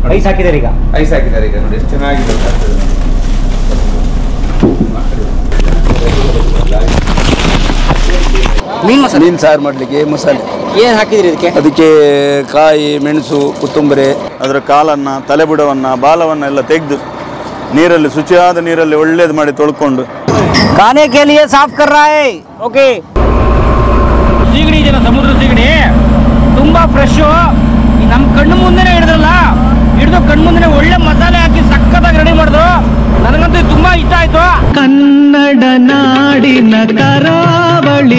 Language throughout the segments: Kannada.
ಐಸ್ ಹಾಕಿದ್ದಾರೆ ಈಗ ಐಸ್ ಹಾಕಿದ್ದಾರೆ ಈಗ ನೋಡಿ ಎಷ್ಟು ಚೆನ್ನಾಗಿದೆ ಅಂತ ಆಗ್ತದೆ ನೋಡಿ. ಮೀನ್ ಮಸಾಲೆ ಮೀನು ಸಾರು ಮಾಡಲಿಕ್ಕೆ ಮಸಾಲೆ ಏನ್ ಹಾಕಿದ್ರಿ ಇದಕ್ಕೆ ಅದಕ್ಕೆ ಕಾಯಿ ಮೆಣಸು ಕೊತ್ತಂಬರಿ ಅದರ ಕಾಲನ್ನು ತಲೆಬುಡವನ್ನು ಬಾಲವನ್ನು ಎಲ್ಲ ತೆಗೆದು ನೀರಲ್ಲಿ ಶುಚಿಯಾದ ನೀರಲ್ಲಿ ಒಳ್ಳೇದು ಮಾಡಿ ತೊಳ್ಕೊಂಡು खाने के लिए साफ कर रहा है ಓಕೆ ಸೀಗಡಿ ಇದೆಯಲ್ಲ ಸಮುದ್ರ ಸೀಗಡಿ ತುಂಬಾ ಫ್ರೆಶ್ ನಮ್ಮ ಕಣ್ಣು ಮುಂದೆನೆ ಹಿಡಿದ್ರಲ್ಲ ಹಿಡಿದು ಕಣ್ಣು ಮುಂದೆನೆ ಒಳ್ಳೆ ಮಸಾಲೆ ಹಾಕಿ ಸಖತ್ತಾಗಿ ರೆಡಿ ಮಾಡಿದ್ರು ನನಗಂತೂ ಇದು ತುಂಬಾ ಇಷ್ಟ ಆಯ್ತು ಕನ್ನಡ ನಾಡಿನ ಕರಾವಳಿ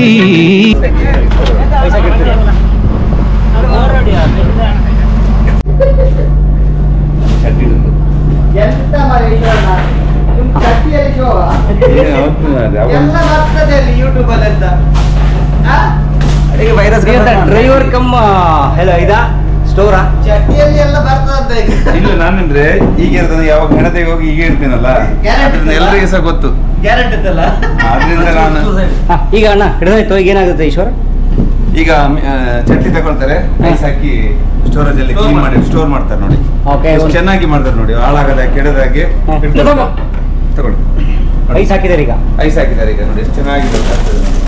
ಎಂತ ಮಾಡಿ ನಿಮ್ ಕಟ್ಟಿಯಲ್ಲಿ ಶೋ ಏನ್ ಅವತ್ತು ಅದು ಅವ- ಎಲ್ಲ ಬರ್ತದೆ ಅಲ್ಲಿ ಯೂಟ್ಯೂಬ್ ಅಲ್ಲಿ ಅಂತ ಡ್ರೈವರ್ ಕಮ್ ಹೆಲೋ ಇದಾ ಸ್ಟೋರಾ ಚಟ್ಟಿಯಲ್ಲಿ ಎಲ್ಲ ಬರ್ತದೆ ಇಲ್ಲ ನಾನಂದ್ರೆ ಈಗ ಇರ್ತದೆ ಯಾವಾಗ ಹೆಣತೆಗೆ ಹೋಗಿ ಈಗ ಇರ್ತೀನಲ್ಲ Guarantee ಅದ್ರಿಂದ ಅಲ್ಲ? ಎಲ್ಲರಿಗೂ ಸಹ ಗೊತ್ತು ಗ್ಯಾರಂಟಿ ಇತ್ತಲ್ಲ ಆದ್ರಿಂದ ನಾನು ಈಗ ಅಣ್ಣ ಹಿಡಿದಾಯ್ತು ಈಗ ಏನಾಗುತ್ತೆ ಈಶ್ವರ್ ಈಗ ಆ, ಚಟ್ನಿ ತಗೊಳ್ತಾರೆ ಐಸ್ ಹಾಕಿ ಸ್ಟೋರೇಜ್ ಅಲ್ಲಿ ಕ್ಲೀನ್ ಮಾಡಿ ಸ್ಟೋರ್ ಮಾಡ್ತಾರೆ ನೋಡಿ ಓಕೆ ಎಷ್ಟು ಚೆನ್ನಾಗಿ ಮಾಡ್ತಾರೆ ನೋಡಿ ಹಾಳಾಗದ ಕೆಡದಾಗೆ ಹಾ. ಇಟ್ಕೊಳ್ತಾರೆ. ತಗೊಳ್ಳಿ ಐಸ್ ಹಾಕಿದ್ದಾರೆ ಈಗ ಐಸ್ ಹಾಕಿದ್ದಾರೆ ಈಗ ನೋಡಿ ಎಷ್ಟು ಚೆನ್ನಾಗಿದೆ ಅಂತ ಆಗ್ತದೆ ನೋಡಿ.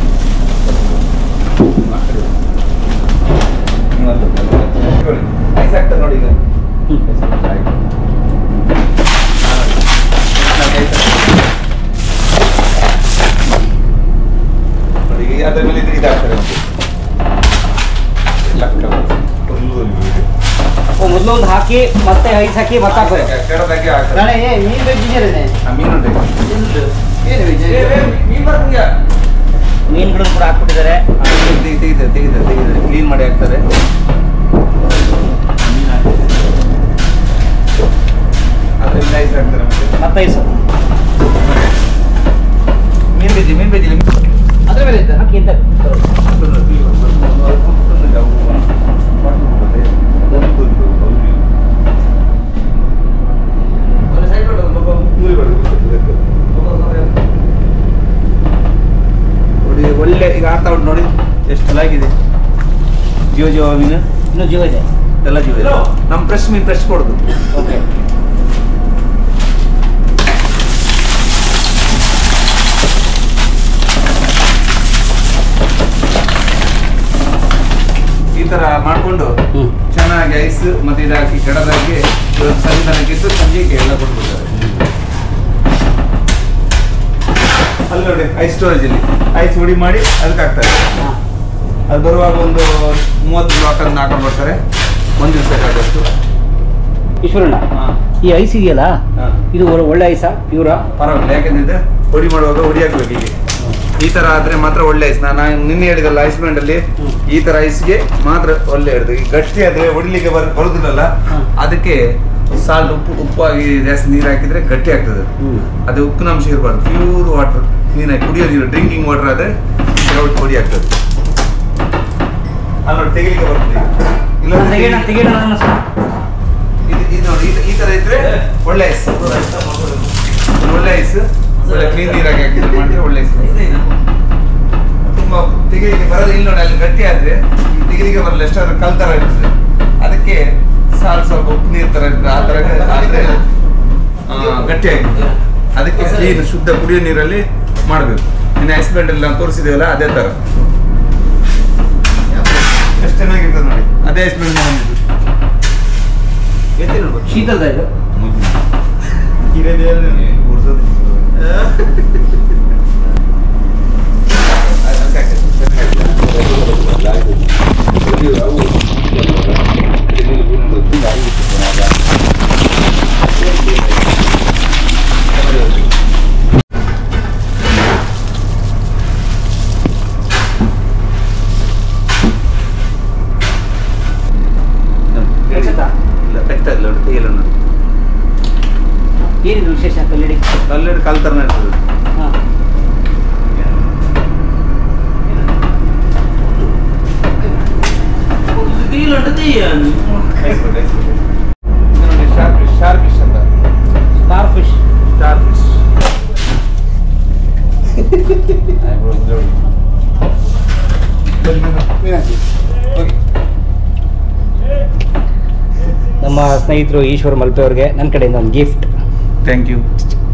ಇನ್ನೊಂದು ತಗೊಳ್ಳಿ. ಐಸ್ ಹಾಕ್ತಾರೆ ನೋಡಿ ಈಗ ಆಯ್ತು. ನಾಲ್ಕು ಐಸ್ ಹಾಕ್ತಾರೆ. ನೋಡಿ ಈಗ ಅದ್ರ ಮೇಲೆ ಇದು ಇದಾಗ್ತದೆ ನೋಡಿ ಲಕ್ಕ ಫುಲ್ಲು ಇದೆ. ಓ ಮೊದಲು ಒಂದು ಹಾಕಿ ಮತ್ತೆ ಐಸ್ ಹಾಕಿ ಮತ್ತೆ ಹಾಕೋದು ಕೆಡದಾಗೆ ಆಗ್ತದೆ ನಾಳೆ ಏ ಮೀನ್ ವೆಜಿಟೇರಿಯನ್ ಆ ಮೀನುಂಟೆ ಏನು ವೆಜಿಟೇರಿಯನ್ ಮೀನು ಬರ್ತದೆ ಮೀನುಗಳನ್ನು ಕೂಡ ಹಾಕ್ಬಿಟ್ಟಿದ್ದಾರೆ ತೆಗಿತಾರೆ ತೆಗಿತಾರೆ ತೆಗಿತಾರೆ ಕ್ಲೀನ್ ಮಾಡಿ ಹಾಕ್ತಾರೆ ಅದರಿಂದ ಐಸ್ ಹಾಕ್ತಾರೆ ಮತ್ತೆ ಮತ್ತೆ ಐಸ್ ಮೀನ್ ಬಜ್ಜಿ ಮೀನ್ ಬಜ್ಜಿ ಅದ್ರ ಮೇಲೆ ಇದ್ದ ಹಾಕಿ ಅಂತ ನೋಡಿ ಒಳ್ಳೆ ಈಗ ಆಗ್ತಾ ಉಂಟು ನೋಡಿ ಎಷ್ಟು ಚೆನ್ನಾಗಿದೆ ಜೀವ ಜೀವ ಮೀನು ಇನ್ನೂ ಜೀವ ಇದೆ ಎಲ್ಲ ಜೀವ ಇದೆ ನಮ್ಮ ಫ್ರೆಶ್ ಮೀನು ಫ್ರೆಶ್ ಕೊಡುದು ಓಕೆ ಈ ತರ ಮಾಡ್ಕೊಂಡು ಹ್ಞೂ ಚೆನ್ನಾಗಿ ಐಸ್ ಮತ್ತೆ ಇದಾಕಿ ಕೆಡದಾಕಿ ಇವತ್ತು ಸಂಜೆ ತನಕಿದ್ದು ಸಂಜೆಗೆ ಎಲ್ಲ ಕೊಟ್ಬಿಡ್ತಾರೆ ಅಲ್ಲಿ ನೋಡಿ ಐಸ್ ಸ್ಟೋರೇಜ್ ಅಲ್ಲಿ ಐಸ್ ಹುಡಿ ಮಾಡಿ ಅದಕ್ಕೆ ಹಾಕ್ತಾರೆ ಹಾಂ ಅದು ಬರುವಾಗ ಒಂದು ಮೂವತ್ತು ಬ್ಲಾಕ್ ಅಂತ ಹಾಕೊಂಡು ಬರ್ತಾರೆ ಒಂದು ದಿವಸ ಬೇಕಾದಷ್ಟು ಈಶ್ವರಣ್ಣ ಹಾಂ ಈ ಐಸ್ ಇದೆಯಲ್ಲ ಹಾಂ ಇದು ಒಳ್ಳೆ- ಒಳ್ಳೆ ಐಸಾ ಪ್ಯೂರಾ ಪರವಾಗಿಲ್ಲ ಯಾಕೆಂದ್ರೆ ಹೊಡಿ ಮಾಡುವಾಗ ಹೊಡಿ ಹಾಕ್ಬೇಕು ಹೀಗೆ ಈ ತರ ಆದ್ರೆ ಮಾತ್ರ ಒಳ್ಳೆ ಐಸ್ ನಾನು ನಿನ್ನೆ ಹೇಳಿದಲ್ಲ ಐಸ್ ಬ್ಯಾಂಡ್ ಅಲ್ಲಿ ಹ್ಮ್. ಈ ತರ ಐಸ್ಗೆ ಮಾತ್ರ ಒಳ್ಳೆ ಹಿಡಿದು ಈ ಗಟ್ಟಿ ಆದ್ರೆ ಹೊಡಿಲಿಕ್ಕೆ ಬರ್ ಬರುದಿಲ್ಲಲ್ಲ ಹ್ಮ್. ಅದಕ್ಕೆ ಸಾಲ್ಟ್ ಉಪ್ಪು ಉಪ್ಪಾಗಿ ಜಾಸ್ತಿ ನೀರು ಹಾಕಿದ್ರೆ ಗಟ್ಟಿ ಆಗ್ತದೆ ಅದು. ಹ್ಞೂ ಅದು ಉಪ್ಪಿನ ಅಂಶ ಇರಬಾರ್ದು ಪ್ಯೂರ್ ವಾಟರ್ ಕ್ಲೀನಾಗಿ ಕುಡಿಯೋ ನೀರು ಡ್ರಿಂಕಿಂಗ್ ವಾಟರ್ ಆದ್ರೆ ಕೆಲವು ಹೊಡಿ ಆಗ್ತದೆ ಅಲ್ಲಿ ನೋಡಿ ತೆಗಿಲಿಕ್ಕೆ ಬರ್ತದೆ ಇಲ್ಲ ತೆಗೆಯೋಣ ತೆಗೆಯೋಣ ನನ್ನ ಸಹ. ಇದು ಇದು ನೋಡಿ ಇದು- ಈ ತರ ಇದ್ರೆ ಒಳ್ಳೆ ಐಸ್ ಒಳ್ಳೆ ಐಸ್ ಒಳ್ಳೆ ಕ್ಲೀನ್ ನೀರಾಗಿ ಹಾಕಿದ್ರೆ ಮಾಡಿದ್ರೆ ಒಳ್ಳೆ ಐಸ್ ತುಂಬಾ ತೆಗಿಲಿಕ್ಕೆ ಬರೋದು ಇಲ್ಲ ನೋಡಿ ಅಲ್ಲಿ ಗಟ್ಟಿ ಆದ್ರೆ ಈ ತೆಗಿಲಿಕ್ಕೆ ಬರಲ್ಲ ಎಷ್ಟಾದ್ರೂ ಕಲ್ ತರ ಇರ್ತದೆ ಅದಕ್ಕೆ ಸಾಲ್ ಸ್ವಲ್ಪ ಉಪ್ಪು ನೀರು ತರ ಇರ್ತದೆ ಆ ತರ ಆದ್ರೆ ಆ, ಗಟ್ಟಿ ಆಗಿರ್ತದೆ ಅದಕ್ಕೆ ಕ್ಲೀನ್ ಶುದ್ಧ ಕುಡಿಯೋ ನೀರಲ್ಲಿ ಮಾಡಬೇಕು ಇನ್ನು ಐಸ್ ಬ್ಯಾಂಡ್ ಎಲ್ಲ ತೋರಿಸಿದೇವಲ್ಲ ಅದೇ ತರ ಎಷ್ಟು ಚೆನ್ನಾಗಿರ್ತದೆ ನೋಡಿ ಅದೇ ಐಸ್ ಬ್ಯಾಂಡ್ ಬಂದಿದ್ದು ಎತ್ತಿ ನೋಡ್ಬೇಕು ಶೀತಲ್ದ ಇದು ಇಲ್ಲ ಬೆಟ್ಟ ಇಲ್ಲ ನೋಡಿ ತೆಗಿಲ್ಲ ನೋಡಿ ಏನಿದು ವಿಶೇಷ ಕಲ್ಲಡಿ ಕಲ್ಲಡಿ ಕಲ್ ತರ ಇರ್ತದೆ ಹಾಂ ಶಾರ್ಪ್ ಫಿಶ್ ಶಾರ್ಪ್ ಫಿಶ್ ಅಂತ ಸ್ಟಾರ್ ಫಿಶ್ ಶಾರ್ಪ್ ಫಿಶ್ ನಮ್ಮ ನಮ್ಮ ಸ್ನೇಹಿತರು ಈಶ್ವರ್ ಮಲ್ಪೆ ಅವ್ರಿಗೆ ನನ್ನ ಕಡೆಯಿಂದ ಒಂದು ಗಿಫ್ಟ್ ಥ್ಯಾಂಕ್ ಯು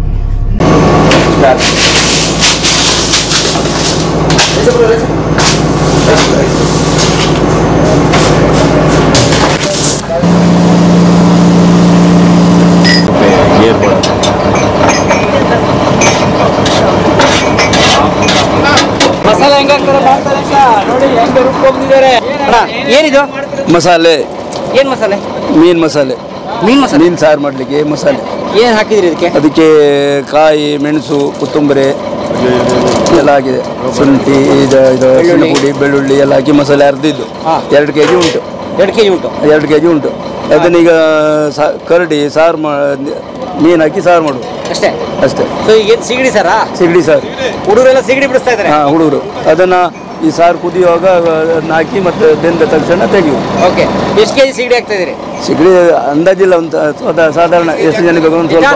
ಮಸಾಲೆ ಹೆಂಗಾಗ್ತಾರೆ ಮಾಡ್ತಾರೆ ಅಂತ ನೋಡಿ ಹೆಂಗೆ ರುಬ್ಕೊಂಡಿದ್ದಾರೆ ಅಣ್ಣ ಏನಿದು ಮಸಾಲೆ ಏನು ಮಸಾಲೆ ಮೀನು ಮಸಾಲೆ ಮೀನು ಮಸಾಲೆ ಮೀನು ಸಾರು ಮಾಡಲಿಕ್ಕೆ ಮಸಾಲೆ ಏನು ಹಾಕಿದ್ರಿ ಇದಕ್ಕೆ ಅದಕ್ಕೆ ಕಾಯಿ ಮೆಣಸು ಕೊತ್ತಂಬರಿ ಎಲ್ಲ ಹಾಕಿದೆ ಶುಂಠಿ ಇದು ಇದು ಬೆಳ್ಳುಳ್ಳಿ. ಪುಡಿ ಬೆಳ್ಳುಳ್ಳಿ ಎಲ್ಲ ಹಾಕಿ ಮಸಾಲೆ ಅರ್ದಿದ್ದು ಹಾ. ಎರಡು ಕೆ ಜಿ ಉಂಟು ಎರಡು ಕೆ ಜಿ ಉಂಟು ಎರಡು ಕೆ ಜಿ ಉಂಟು ಅದನ್ನೀಗ ಸಾ ಕರಡಿ ಸಾರು ಮಾ ಮೀನು ಹಾಕಿ ಸಾರು ಮಾಡುದು ಅಷ್ಟೇ ಅಷ್ಟೇ ಸೊ ಈಗ ಏನು ಸಿಗಡಿ ಸಾರಾ ಸಿಗಡಿ ಸಾರು ಹುಡುಗರೆಲ್ಲ ಸಿಗಡಿ ಬಿಡಿಸ್ತಾ ಇದ್ದಾರೆ ಹಾಂ ಹುಡುಗರು ಅದನ್ನು ಈ ಸಾರು ಕುದಿಯುವಾಗ ಅದನ್ನ ಹಾಕಿ ಮತ್ತೆ ಬೆಂದ ತಕ್ಷಣ ತೆಗೆಯುವುದು ಓಕೆ ಎಷ್ಟು ಕೆ ಜಿ ಸಿಗಡಿ ಹಾಕ್ತಾ ಇದೀರಿ ಸಿಗಡಿ ಅಂದಾಜಿಲ್ಲ ಒಂದು ಸಾಧಾ- ಸಾಧಾರಣ ಎಷ್ಟು ಜನಕ್ಕೆ ಒಂದು ಸ್ವಲ್ಪ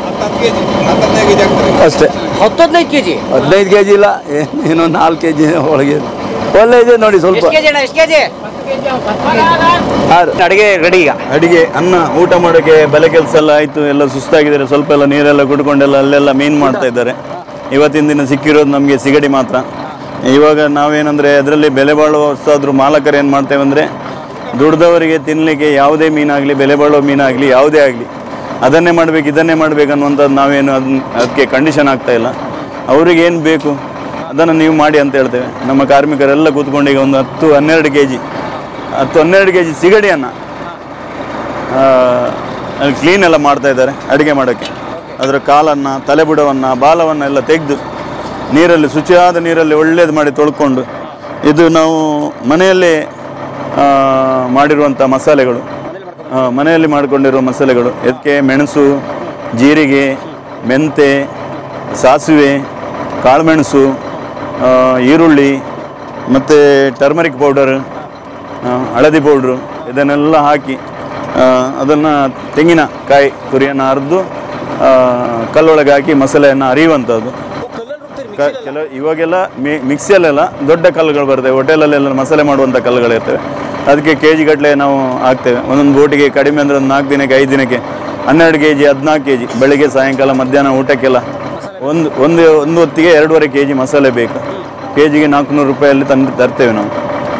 ಅಷ್ಟೇ ಹತ್ತು ಹದಿನೈದು ಕೆ ಜಿ ಹದಿನೈದು ಕೆ ಜಿ ಇಲ್ಲ ಏ- ಏನೋ ನಾಲ್ಕು ಕೆ ಜಿ ಒಳಗೆ ಒಳ್ಳೆ ಇದೆ ನೋಡಿ ಸ್ವಲ್ಪ ಎಷ್ಟು ಕೆ ಜಿ ಅಣ್ಣ ಎಷ್ಟು ಕೆ ಜಿ ಆರು ಅಡುಗೆ ರೆಡಿ ಈಗ ಅಡಿಗೆ ಅನ್ನ ಊಟ ಮಾಡೋಕ್ಕೆ ಬೆಲೆ ಕೆಲಸ ಎಲ್ಲ ಆಯಿತು ಎಲ್ಲ ಸುಸ್ತಾಗಿದ್ದಾರೆ ಸ್ವಲ್ಪ ಎಲ್ಲ ನೀರೆಲ್ಲ ಕುಡ್ಕೊಂಡೆಲ್ಲ ಅಲ್ಲೆಲ್ಲ ಮೀನು ಮಾಡ್ತಾ ಇದ್ದಾರೆ ಇವತ್ತಿನ ದಿನ ಸಿಕ್ಕಿರೋದು ನಮಗೆ ಸಿಗಡಿ ಮಾತ್ರ ಇವಾಗ ನಾವೇನಂದರೆ ಅದರಲ್ಲಿ ಬೆಲೆ ಬಾಳುವ ಹೊಸಾದ್ರೂ ಮಾಲಕರು ಏನು ಮಾಡ್ತೇವೆ ಅಂದರೆ ದುಡ್ದವರಿಗೆ ತಿನ್ನಲಿಕ್ಕೆ ಯಾವುದೇ ಮೀನಾಗಲಿ ಬೆಲೆ ಬಾಳುವ ಮೀನಾಗಲಿ ಯಾವುದೇ ಆಗಲಿ ಅದನ್ನೇ ಮಾಡಬೇಕು ಇದನ್ನೇ ಮಾಡಬೇಕು ಅನ್ನುವಂಥದ್ದು ನಾವೇನು ಅದನ್ನ ಅದಕ್ಕೆ ಕಂಡೀಷನ್ ಆಗ್ತಾ ಇಲ್ಲ ಅವ್ರಿಗೆ ಏನು ಬೇಕು ಅದನ್ನು ನೀವು ಮಾಡಿ ಅಂತ ಹೇಳ್ತೇವೆ ನಮ್ಮ ಕಾರ್ಮಿಕರೆಲ್ಲ ಕೂತ್ಕೊಂಡು ಈಗ ಒಂದು ಹತ್ತು ಹನ್ನೆರಡು ಕೆ ಜಿ ಹತ್ತು ಹನ್ನೆರಡು ಕೆ ಜಿ ಸಿಗಡಿಯನ್ನು ಅಲ್ಲಿ ಕ್ಲೀನ್ ಎಲ್ಲ ಮಾಡ್ತಾ ಇದ್ದಾರೆ ಅಡುಗೆ ಮಾಡೋಕ್ಕೆ ಅದರ ಕಾಲನ್ನು ತಲೆಬುಡವನ್ನು ಬಾಲವನ್ನು ಎಲ್ಲ ತೆಗೆದು ನೀರಲ್ಲಿ ಶುಚಿಯಾದ ನೀರಲ್ಲಿ ಒಳ್ಳೇದು ಮಾಡಿ ತೊಳ್ಕೊಂಡು ಇದು ನಾವು ಮನೆಯಲ್ಲೇ ಆ, ಮಾಡಿರುವಂಥ ಮಸಾಲೆಗಳು ಆ, ಮನೆಯಲ್ಲಿ ಮಾಡಿಕೊಂಡಿರುವ ಮಸಾಲೆಗಳು ಇದಕ್ಕೆ ಮೆಣಸು ಜೀರಿಗೆ ಮೆಂತೆ ಸಾಸಿವೆ ಕಾಳುಮೆಣಸು ಆ, ಈರುಳ್ಳಿ ಮತ್ತು ಟರ್ಮರಿಕ್ ಪೌಡರ್ ಆ, ಹಳದಿ ಪೌಡ್ರು ಇದನ್ನೆಲ್ಲ ಹಾಕಿ ಅದನ್ನು ತೆಂಗಿನಕಾಯಿ ತುರಿಯನ್ನು ಅರೆದು ಕಲ್ಲೊಳಗೆ ಹಾಕಿ ಮಸಾಲೆಯನ್ನು ಅರಿಯುವಂಥದ್ದು ಕ ಕೆಲವು ಇವಾಗೆಲ್ಲ ಮಿ ಮಿಕ್ಸಿಯಲ್ಲೆಲ್ಲ ದೊಡ್ಡ ಕಲ್ಲುಗಳು ಬರ್ತವೆ ಹೋಟೆಲಲ್ಲೆಲ್ಲ ಮಸಾಲೆ ಮಾಡುವಂಥ ಕಲ್ಲುಗಳು ಇರ್ತವೆ ಅದಕ್ಕೆ ಕೆ ಜಿ ಗಟ್ಟಲೆ ನಾವು ಹಾಕ್ತೇವೆ ಒಂದೊಂದು ಬೋಟಿಗೆ ಕಡಿಮೆ ಅಂದರೆ ಒಂದು ನಾಲ್ಕು ದಿನಕ್ಕೆ ಐದು ದಿನಕ್ಕೆ ಹನ್ನೆರಡು ಕೆ ಜಿ ಹದಿನಾಲ್ಕು ಕೆ ಜಿ ಬೆಳಿಗ್ಗೆ ಸಾಯಂಕಾಲ ಮಧ್ಯಾಹ್ನ ಊಟಕ್ಕೆಲ್ಲ ಒಂದು ಒಂದು ಒಂದು ಹೊತ್ತಿಗೆ ಎರಡೂವರೆ ಕೆ ಜಿ ಮಸಾಲೆ ಬೇಕು ಕೆ ಜಿಗೆ ನಾಲ್ಕುನೂರು ರೂಪಾಯಲ್ಲಿ ತಂದು ತರ್ತೇವೆ ನಾವು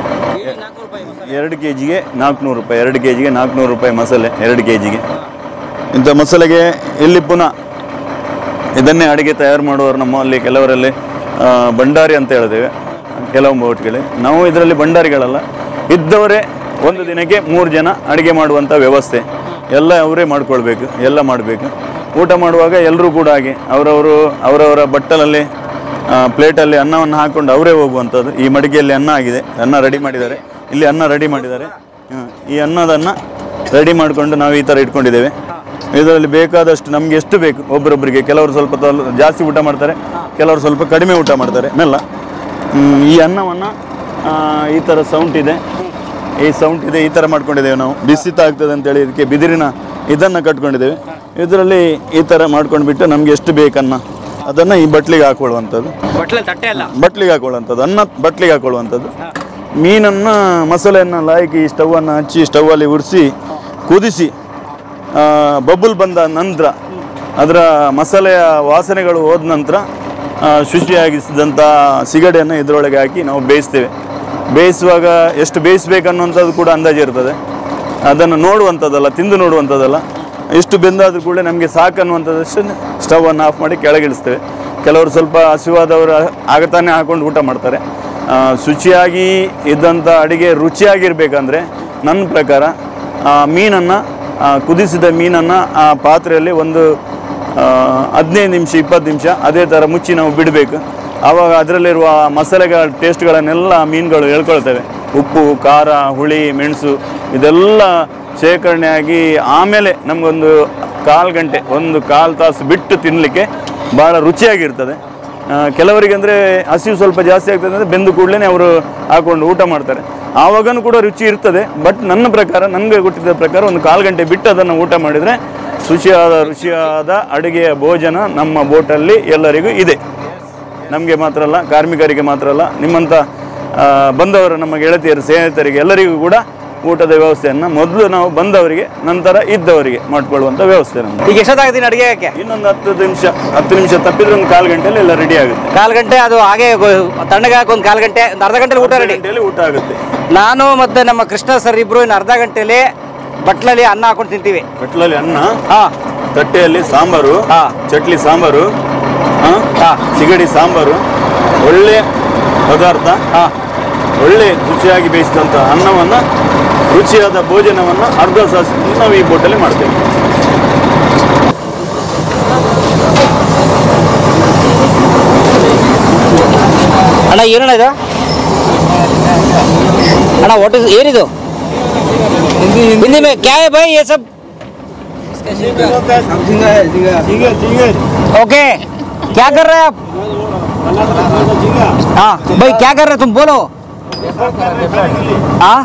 ಎರಡು ಕೆ ಜಿಗೆ ನಾಲ್ಕುನೂರು ರೂಪಾಯಿ ಎರಡು ಕೆ ಜಿಗೆ ನಾಲ್ಕುನೂರು ರೂಪಾಯಿ ಮಸಾಲೆ ಎರಡು ಕೆ ಜಿಗೆ ಇಂಥ ಮಸಾಲೆಗೆ ಇಲ್ಲಿ ಪುನಃ ಇದನ್ನೇ ಅಡುಗೆ ತಯಾರು ಮಾಡುವವರು ನಮ್ಮಲ್ಲಿ ಕೆಲವರಲ್ಲಿ ಆ, ಭಂಡಾರಿ ಅಂತ ಹೇಳ್ತೇವೆ ಕೆಲವು ಬೋಟ್ಗಳು ನಾವು ಇದರಲ್ಲಿ ಭಂಡಾರಿಗಳಲ್ಲ ಇದ್ದವರೇ ಒಂದು ದಿನಕ್ಕೆ ಮೂರು ಜನ ಅಡುಗೆ ಮಾಡುವಂಥ ವ್ಯವಸ್ಥೆ ಎಲ್ಲ ಅವರೇ ಮಾಡ್ಕೊಳ್ಬೇಕು ಎಲ್ಲ ಮಾಡಬೇಕು ಊಟ ಮಾಡುವಾಗ ಎಲ್ಲರೂ ಕೂಡ ಹಾಗೆ ಅವರವರು ಅವರವರ ಬಟ್ಟಲಲ್ಲಿ ಆ, ಪ್ಲೇಟಲ್ಲಿ ಅನ್ನವನ್ನು ಹಾಕ್ಕೊಂಡು ಅವರೇ ಹೋಗುವಂಥದ್ದು ಈ ಮಡಿಕೆಯಲ್ಲಿ ಅನ್ನ ಆಗಿದೆ ಅನ್ನ ರೆಡಿ ಮಾಡಿದ್ದಾರೆ ಇಲ್ಲಿ ಅನ್ನ ರೆಡಿ ಮಾಡಿದ್ದಾರೆ ಹ್ಮ್. ಈ ಅನ್ನದನ್ನ ರೆಡಿ ಮಾಡಿಕೊಂಡು ನಾವು ಈ ಥರ ಇಟ್ಕೊಂಡಿದ್ದೇವೆ ಇದರಲ್ಲಿ ಬೇಕಾದಷ್ಟು ನಮಗೆ ಎಷ್ಟು ಬೇಕು ಒಬ್ಬರೊಬ್ಬರಿಗೆ ಕೆಲವರು ಸ್ವಲ್ಪ ತಲ್- ಜಾಸ್ತಿ ಊಟ ಮಾಡ್ತಾರೆ ಕೆಲವರು ಸ್ವಲ್ಪ ಕಡಿಮೆ ಊಟ ಮಾಡ್ತಾರೆ ಮೆಲ್ಲ ಹ್ಮ್, ಈ ಅನ್ನವನ್ನು ಈ ಥರ ಸೌಂಟ್ ಇದೆ ಈ ಸೌಂಟ್ ಇದೆ ಈ ಥರ ಮಾಡ್ಕೊಂಡಿದ್ದೇವೆ ನಾವು ಬಿಸಿತ ಆಗ್ತದೆ ಅಂತೇಳಿ ಇದಕ್ಕೆ ಬಿದಿರಿನ ಇದನ್ನು ಕಟ್ಕೊಂಡಿದ್ದೇವೆ ಇದರಲ್ಲಿ ಈ ಥರ ಮಾಡ್ಕೊಂಡು ಬಿಟ್ಟು ನಮಗೆ ಎಷ್ಟು ಬೇಕನ್ನ ಅದನ್ನು ಈ ಬಟ್ಲಿಗೆ ಹಾಕೊಳ್ಳುವಂಥದ್ದು ಬಟ್ಲೆ ತಟ್ಟೆ ಅಲ್ಲ ಬಟ್ಲಿಗೆ ಹಾಕೊಳ್ಳುವಂಥದ್ದು ಅನ್ನ ಬಟ್ಲಿಗೆ ಹಾಕೊಳ್ಳುವಂಥದ್ದು ಮೀನನ್ನು ಮಸಾಲೆಯನ್ನು ಲಾಯ್ಕಿ ಸ್ಟವನ್ನು ಹಚ್ಚಿ ಸ್ಟವ್ವಲ್ಲಿ ಉರಿಸಿ ಕುದಿಸಿ ಬಬುಲ್ ಬಂದ ನಂತರ ಅದರ ಮಸಾಲೆಯ ವಾಸನೆಗಳು ಹೋದ ನಂತರ ಆ, ಶುಚಿಯಾಗಿಸಿದಂಥ ಸಿಗಡೆಯನ್ನು ಇದರೊಳಗೆ ಹಾಕಿ ನಾವು ಬೇಯಿಸ್ತೇವೆ ಬೇಯಿಸುವಾಗ ಎಷ್ಟು ಬೇಯಿಸ್ಬೇಕನ್ನುವಂಥದ್ದು ಕೂಡ ಅಂದಾಜು ಇರ್ತದೆ ಅದನ್ನು ನೋಡುವಂಥದ್ದಲ್ಲ ತಿಂದು ನೋಡುವಂಥದ್ದಲ್ಲ ಎಷ್ಟು ಬೆಂದಾದ್ರೂ ಕೂಡ ನಮಗೆ ಸಾಕನ್ನುವಂಥದ್ದಷ್ಟು ಸ್ಟವನ್ನು ಆಫ್ ಮಾಡಿ ಕೆಳಗಿಳಿಸ್ತೇವೆ ಕೆಲವರು ಸ್ವಲ್ಪ ಹಸಿವಾದವರು ಆಗತಾನೆ ಹಾಕೊಂಡು ಊಟ ಮಾಡ್ತಾರೆ ಆ, ಶುಚಿಯಾಗಿ ಇದ್ದಂಥ ಅಡಿಗೆ ರುಚಿಯಾಗಿರ್ಬೇಕಂದ್ರೆ ನನ್ನ ಪ್ರಕಾರ ಮೀನನ್ನು ಕುದಿಸಿದ ಮೀನನ್ನು ಆ ಪಾತ್ರೆಯಲ್ಲಿ ಒಂದು ಆ, ಹದಿನೈದು ನಿಮಿಷ ಇಪ್ಪತ್ತು ನಿಮಿಷ ಅದೇ ಥರ ಮುಚ್ಚಿ ನಾವು ಬಿಡಬೇಕು ಆವಾಗ ಅದರಲ್ಲಿರುವ ಮಸಾಲೆಗಳ ಟೇಸ್ಟ್ಗಳನ್ನೆಲ್ಲ ಮೀನುಗಳು ಹೇಳ್ಕೊಳ್ತವೆ ಉಪ್ಪು ಖಾರ ಹುಳಿ ಮೆಣಸು ಇದೆಲ್ಲ ಶೇಖರಣೆಯಾಗಿ ಆಮೇಲೆ ನಮಗೊಂದು ಕಾಲು ಗಂಟೆ ಒಂದು ಕಾಲು ತಾಸು ಬಿಟ್ಟು ತಿನ್ನಲಿಕ್ಕೆ ಭಾಳ ರುಚಿಯಾಗಿರ್ತದೆ ಆ, ಕೆಲವರಿಗೆ ಅಂದರೆ ಹಸಿವು ಸ್ವಲ್ಪ ಜಾಸ್ತಿ ಆಗ್ತದೆ ಅಂದರೆ ಬೆಂದು ಕೂಡಲೇ ಅವರು ಹಾಕೊಂಡು ಊಟ ಮಾಡ್ತಾರೆ ಆವಾಗನೂ ಕೂಡ ರುಚಿ ಇರ್ತದೆ ಬಟ್ ನನ್ನ ಪ್ರಕಾರ ನನಗೆ ಗೊತ್ತಿದ್ದ ಪ್ರಕಾರ ಒಂದು ಕಾಲು ಗಂಟೆ ಬಿಟ್ಟು ಅದನ್ನು ಊಟ ಮಾಡಿದರೆ ಶುಚಿಯಾದ ರುಚಿಯಾದ ಅಡುಗೆಯ ಭೋಜನ ನಮ್ಮ ಬೋಟಲ್ಲಿ ಎಲ್ಲರಿಗೂ ಇದೆ ನಮಗೆ ಮಾತ್ರ ಅಲ್ಲ ಕಾರ್ಮಿಕರಿಗೆ ಮಾತ್ರ ಅಲ್ಲ ನಿಮ್ಮಂಥ ಆ, ಬಂದವರು ನಮ್ಮ ಗೆಳತಿಯರು ಸ್ನೇಹಿತರಿಗೆ ಎಲ್ಲರಿಗೂ ಕೂಡ ಊಟದ ವ್ಯವಸ್ಥೆಯನ್ನು ಮೊದಲು ನಾವು ಬಂದವರಿಗೆ ನಂತರ ಇದ್ದವರಿಗೆ ಮಾಡ್ಕೊಳ್ಳುವಂಥ ವ್ಯವಸ್ಥೆ ನಮ್ಮದು ಈಗ ಎಷ್ಟೊತ್ತಾಗುತ್ತೆ ಅಡುಗೆ ಹಾಕಿ ಇನ್ನೊಂದು ಹತ್ತು ನಿಮಿಷ ಹತ್ತು ನಿಮಿಷ ತಪ್ಪಿದ್ರೆ ಒಂದು ಕಾಲು ಗಂಟೆಯಲ್ಲಿ ಎಲ್ಲ ರೆಡಿ ಆಗುತ್ತೆ ಕಾಲು ಗಂಟೆ ಅದು ಹಾಗೆ ತಣ್ಣಗೆ ಹಾಕಿ ಒಂದು ಕಾಲು ಗಂಟೆ ಒಂದು ಅರ್ಧ ಗಂಟೆ ಊಟ ರೆಡಿ ಗಂಟೆಯಲ್ಲಿ ಊಟ ಆಗುತ್ತೆ ನಾನು ಮತ್ತೆ ನಮ್ಮ ಕೃಷ್ಣ ಸರ್ ಇಬ್ರು ಇನ್ನು ಅರ್ಧ ಗಂಟೆಯಲ್ಲಿ ಬಟ್ಲಲ್ಲಿ ಅನ್ನ ಹಾಕೊಂಡು ತಿಂತೀವಿ ಕಟ್ಲಲ್ಲಿ ಅನ್ನ ಹಾ ತಟ್ಟೆಯಲ್ಲಿ ಸಾಂಬಾರು ಹಾ. ಚಟ್ಲಿ ಸಾಂಬಾರು ಆ, ಹಾ. ಸಿಗಡಿ ಸಾಂಬಾರು ಒಳ್ಳೆ ಪದಾರ್ಥ ಹಾ ಒಳ್ಳೆ ರುಚಿಯಾಗಿ ಬೇಯಿಸಿದಂಥ ಅನ್ನವನ್ನು ರುಚಿಯಾದ ಭೋಜನವನ್ನು ಅರ್ಧ ಸಾಸಿ ನಾವು ಈ ಬೋಟಲ್ಲಿ ಮಾಡ್ತೇವೆ ಅಣ್ಣ ಏನಣ್ಣ ಇದು ಅಣ್ಣ ಒಟ್ಟು ಏನಿದು हिंदी में क्या है भाई ये सब ओके क्या कर रहे हैं आप हाँ भाई क्या कर रहे हो तुम बोलो हाँ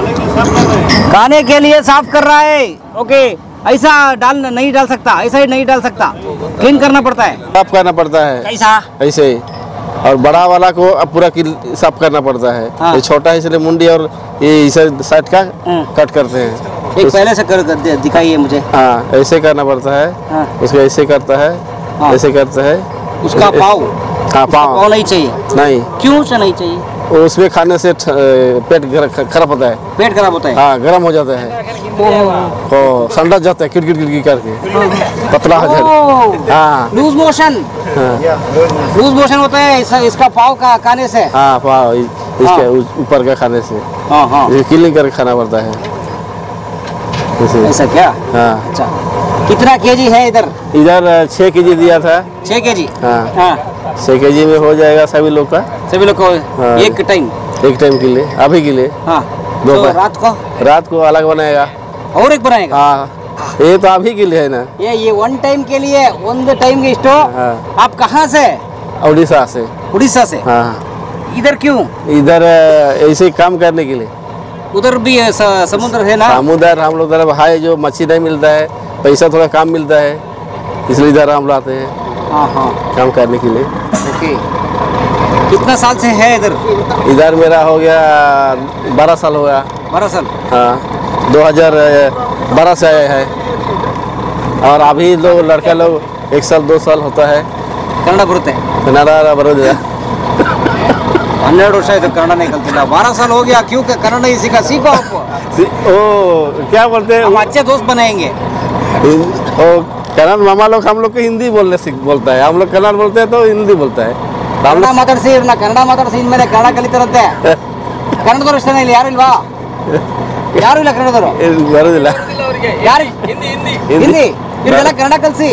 खाने के लिए साफ कर रहा है ओके ऐसा डाल नहीं डाल सकता ऐसा ही नहीं डाल सकता क्लीन करना पड़ता है साफ करना पड़ता है कैसा ऐसे ही और बड़ा वाला को अब पूरा किल- साफ करना पड़ता है हाँ। ये छोटा है इसलिए मुंडी और ये इसे साइड का हम्म। कट करते हैं एक उस- पहले से कर दे- दिखाइए मुझे हाँ ऐसे करना पड़ता है हाँ। उसको ऐसे करता है हाँ। ऐसे करता है उसका पाव हाँ पाव पाँव नहीं चाहिए नहीं क्यों से नहीं चाहिए वो उसमें खाने से ठ- पेट गर- ख- खराब होता है पेट खराब होता है हाँ गर्म हो जाता है तो संडा जाता है किट किट किट करके पतला हो जाता है हाँ लूज मोशन हाँ लूज मोशन होता है इस, इसका पाव का खाने से हाँ पाँव इ- इसके उ- ऊपर का खाने से हाँ हाँ ये क्लीन करके खाना पड़ता है जैसे ऐसा क्या हाँ अच्छा कितना केजी है इधर इधर छः के जी दिया था छः केजी हाँ हाँ छः के जी में हो जाएगा सभी लोग का सभी लोग को हाँ। एक टाइम एक टाइम के लिए अभी के लिए हाँ दो तो बार। रात को रात को अलग बनाएगा और एक बनाएगा हाँ ये तो अभी के लिए है ना ये ये वन टाइम के लिए वन टाइम के स्टो हाँ। आप कहाँ से उड़ीसा से उड़ीसा से हाँ इधर क्यों इधर अ, ऐसे ही काम करने के लिए उधर भी है, स- समुद्र है ना समुद्र हम लोग तरफ है जो मच्छी नहीं मिलता है पैसा थोड़ा कम मिलता है इसलिए इधर हम लाते हैं हाँ हाँ काम करने के लिए ओके कितना साल से है इधर इधर मेरा हो गया बारह साल हो गया बारह साल हाँ दो हजार बारह से आया है और अभी लोग लड़का लोग एक साल दो साल होता है ಕನ್ನಡ ಬರುತ್ತೆ कनाडा बरोदा ಹನ್ನೆರಡು ವರ್ಷ ಆಯ್ತು ಕನ್ನಡನೇ ಕಲ್ತಿಲ್ಲ ಬಾರ ಸಾಲ ಹೋಗಿ ಕ್ಯೂ ಕನ್ನಡ नहीं सीखा सीखो आप ओ क्या बोलते हैं हम अच्छे दोस्त बनाएंगे हिं- ओ कन्नड़ मामा लोग हम लोग को हिंदी बोलने सीख बोलता है हम लोग कन्नड़ बोलते हैं तो हिंदी बोलता है तो हम ಕನ್ನಡ लोग ಮಾತಾಡಿಸಿ ಇವ್ರನ್ನ ಕನ್ನಡ ಮಾತಾಡಿಸಿ ಇನ್ಮೇಲೆ ಕನ್ನಡ ಕಲಿತಾರಂತೆ ಕನ್ನಡದವ್ರು ಇಷ್ಟನೇ ಇಲ್ಲ ಯಾರು ಇಲ್ವಾ ಯಾರು ಇಲ್ಲ ಕನ್ನಡದವರು ಬರೋದಿಲ್ಲ ಯಾರು ಹಿಂದಿ ಇವ್ರಿಗೆಲ್ಲ ಕನ್ನಡ ಕಲಿಸಿ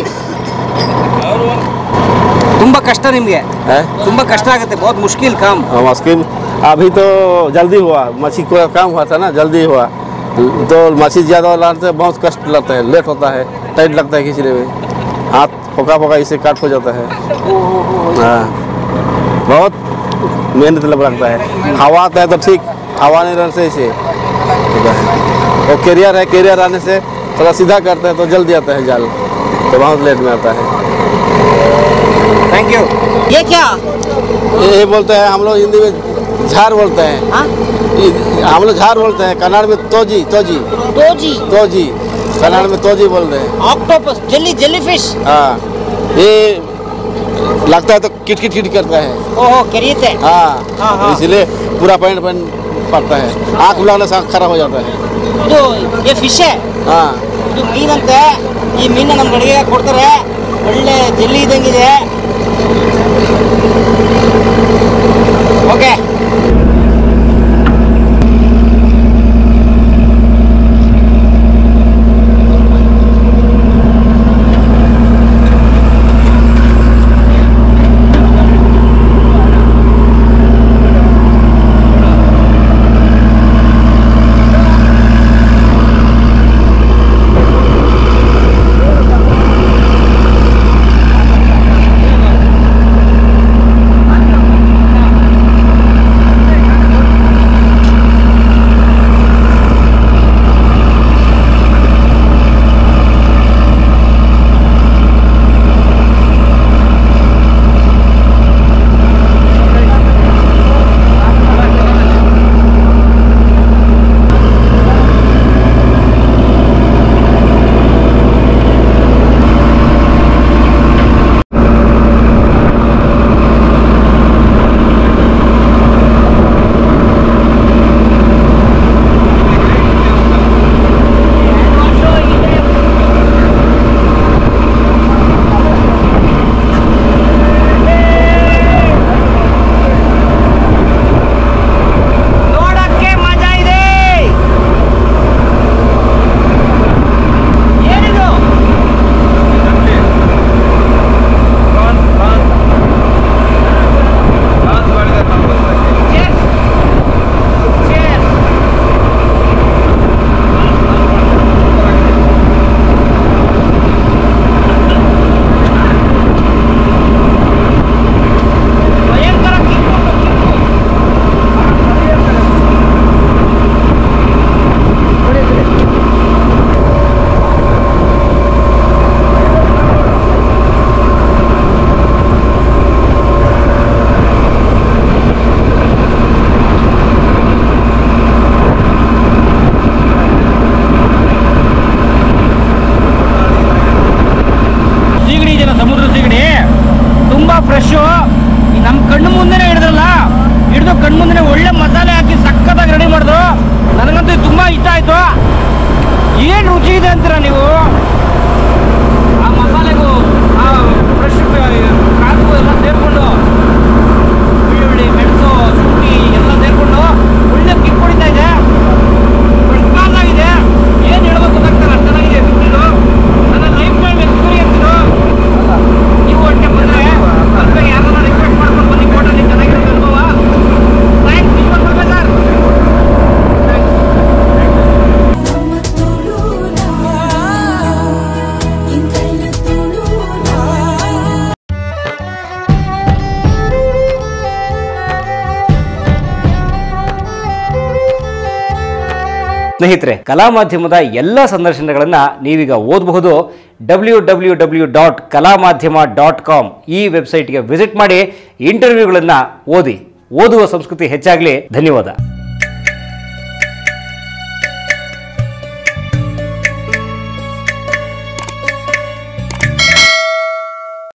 ತುಂಬಾ ಕಷ್ಟ ನಿಮ್ಗೆ है ತುಂಬಾ ಕಷ್ಟ ಆಗುತ್ತೆ ಬಹುತ್ ಮುಷ್ಕಿಲ್ ಕಾಮ್ हम उसके अभी तो जल्दी हुआ मच्छी को काम हुआ था ना जल्दी हुआ तो मच्छी ज़्यादा लाने से बहुत कष्ट लगता है लेट होता है टाइट लगता है खींचने में हाथ फोका फोका इसे काट हो जाता है हाँ बहुत मेहनत लग लगता है हवा आता है तो ठीक हवा नहीं रहने से इसे होता है और कैरियर है कैरियर आने से थोड़ा सीधा करते हैं तो जल्दी आता है जाल तो बहुत लेट में आता है ಥ್ಯಾಂಕ್ ಯು ये क्या ये बोलते हैं हम लोग हिंदी में झार बोलते हैं हाँ ये- हम लोग झार बोलते हैं कन्नड़ में तोजी तोजी तोजी तोजी कन्नड़ में तोजी बोल रहे हैं ऑक्टोपस जेली जेलीफिश हाँ ये लगता है तो किट किट किट करता है ओहो करिए हाँ हाँ, हाँ। इसलिए पूरा पैंट पैंट पड़ता है आँख बुलाने से आँख खराब हो जाता है ಇದು ये ಫಿಶ್ हाँ ಇದು ಮೀನಂತೆ ಈ ಮೀನ ನಮ್ಗೆ ಅಡುಗೆ ಕೊಡ್ತಾರೆ ಒಳ್ಳೆ ಜೆಲ್ಲಿ ಇದ್ದಂಗಿದೆ ಓಕೆ ಸ್ನೇಹಿತರೆ ಕಲಾ ಮಾಧ್ಯಮದ ಎಲ್ಲ ಸಂದರ್ಶನಗಳನ್ನ ನೀವೀಗ ಓದಬಹುದು ಡಬ್ಲ್ಯೂ ಡಬ್ಲ್ಯೂ ಡಬ್ಲ್ಯೂ ಡಾಟ್ ಕಲಾ ಮಾಧ್ಯಮ ಡಾಟ್ ಕಾಮ್ ಈ ವೆಬ್ಸೈಟ್ಗೆ ವಿಸಿಟ್ ಮಾಡಿ ಇಂಟರ್ವ್ಯೂಗಳನ್ನು ಓದಿ ಓದುವ ಸಂಸ್ಕೃತಿ ಹೆಚ್ಚಾಗಲಿ ಧನ್ಯವಾದ